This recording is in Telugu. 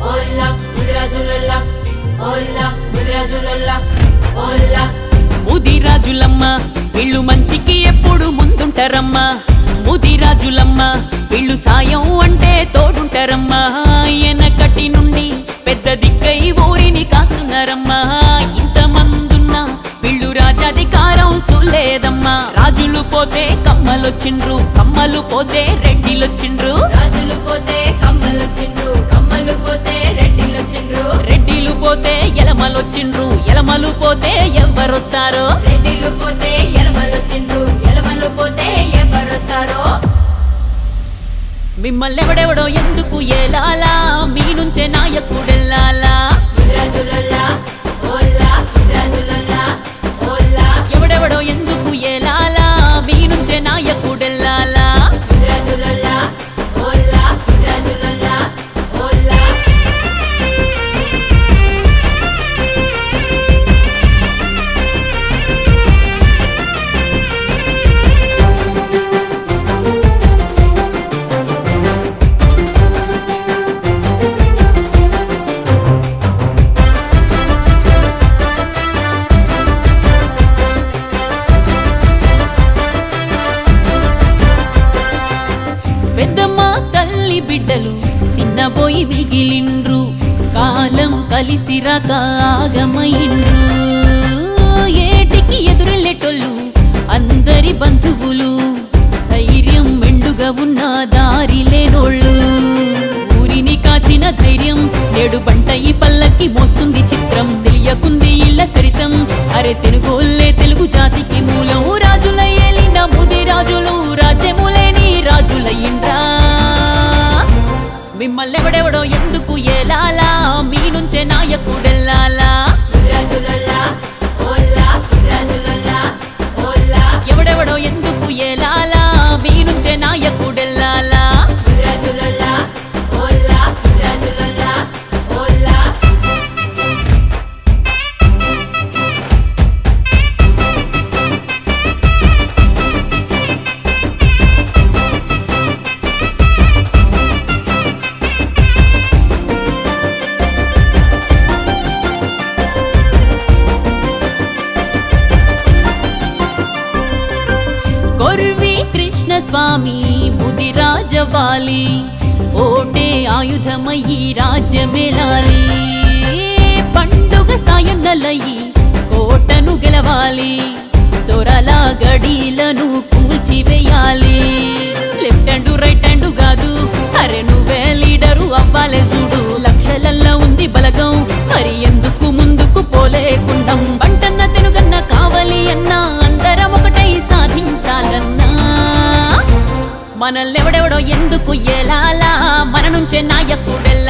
ఓల్లా ముదిరాజులల్లా ఓల్లా ముదిరాజులల్లా ఓల్లా ముదిరాజులమ్మ వీళ్ళు మంచికి ఎప్పుడు ముందుంటారమ్మా ముదిరాజులమ్మ వీళ్ళు సాయం అంటే తోడుంటారమ్మా ఎనకటి నుండి పెద్ద దిక్కై ఊరిని కాస్తున్నారమ్మా ఇంతమందున్నా వీళ్ళు రాజాధికారం సులేదమ్మా రాజులు పోతే కమ్మలొచ్చిండ్రు కమ్మలు పోతే రెడ్డిలొచ్చిండ్రు రాజులు పోతే కమ్మలొచ్చిండ్రు కమ్మలు పోతే రెడ్డిలొచ్చిండ్రు రెడ్డిలు పోతే ఎలమలొచ్చిండ్రు ఎలమలు పోతే ఎవ్వరొస్తారో రెడ్డిలు పోతే ఎలమలొచ్చిండ్రు ఎలమలు పోతే ఎవరొస్తారో మిమ్మల్ని ఎవడెవడో ఎందుకు ఏలాలా మీ నుంచే నాయకుడెల్లాలా ముదిరాజులల్లా ఓల్లా ముదిరాజులల్లా ఓల్లా ఎవడెవడో ఎందుకు ఏలాలా మీ నుంచే నాయకుడెల్లాలా ముదిరాజులల్లా ఓల్లా ముదిరాజులల్లా ఓల్లా పెద్దమ్మ తల్లి బిడ్డలు చిన్నబోయి మిగిలిండ్రు కాలం కలిసి రాక ఆగమయిండ్రు ఏటికి ఎదురెళ్ళేటోళ్ళు అందరి బంధువులు ధైర్యం మెండుగా ఉన్న దారి లేనోళ్ళు ఊరిని కాచిన ధైర్యం నేడు బంట ఈ పల్లకి మోస్తుంది చిత్రం తెలియకుంది ఇళ్ళ చరితం అరే తెలుగోళ్ళే తెలుగు జాతికి మూలం రాజుల ఏలిన ముది రాజులు రాజ్యములేని రాజులయ్యిండ్రా మిమ్మల్ని ఎవడెవడో ఎందుకు ఏలాలా మీ నుంచే నాయకుడెల్లాలా ముదిరాజులల్లా ఓల్లా ముదిరాజులల్లా ఓల్లా ఎవడెవడో ఎందుకు ఏలాలా మీ నుంచే నాయకుడెల్లాలా ముదిరాజులల్లా ఓల్లా ముదిరాజులల్లా ఓల్లా కొర్వి కృష్ణ స్వామి ముదిరాజవాలి ఓటే ఆయుధమయ్యి రాజ్యమేలాలి పండుగ సాయన్నలయ్యి కోటను గెలవాలి దొరల గడీలను కూల్చివేయాలి లెఫ్ట్ హ్యాండ్ రైట్ హ్యాండ్ కాదు అరే నువ్వే లీడరు అవ్వాలే చూడు లక్షలల్లో ఉంది బలగం మరి ఎందుకు ముందుకు పోలేకుండం బంటన్న తెనుగన్న కావాలి అన్నా అందరం ఒకటై సాధించాలన్నా మనల్నెవడెవడో ఎందుకు ఏలాలా మన నుంచే నాయకుడెల్లా